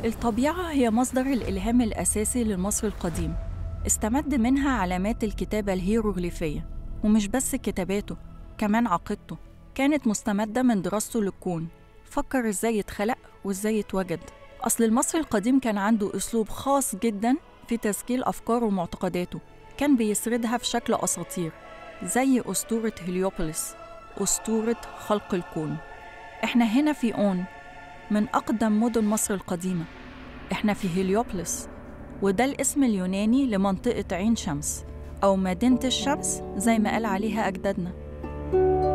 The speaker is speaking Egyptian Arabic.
الطبيعة هي مصدر الإلهام الأساسي للمصري القديم استمد منها علامات الكتابة الهيروغليفية ومش بس كتاباته كمان عقيدته كانت مستمدة من دراسته للكون فكر إزاي يتخلق وإزاي يتوجد أصل المصري القديم كان عنده أسلوب خاص جدا في تسجيل أفكاره ومعتقداته كان بيسردها في شكل أساطير زي أسطورة هليوبوليس أسطورة خلق الكون إحنا هنا في أون من أقدم مدن مصر القديمة إحنا في هليوبوليس وده الاسم اليوناني لمنطقة عين شمس أو مدينة الشمس زي ما قال عليها أجدادنا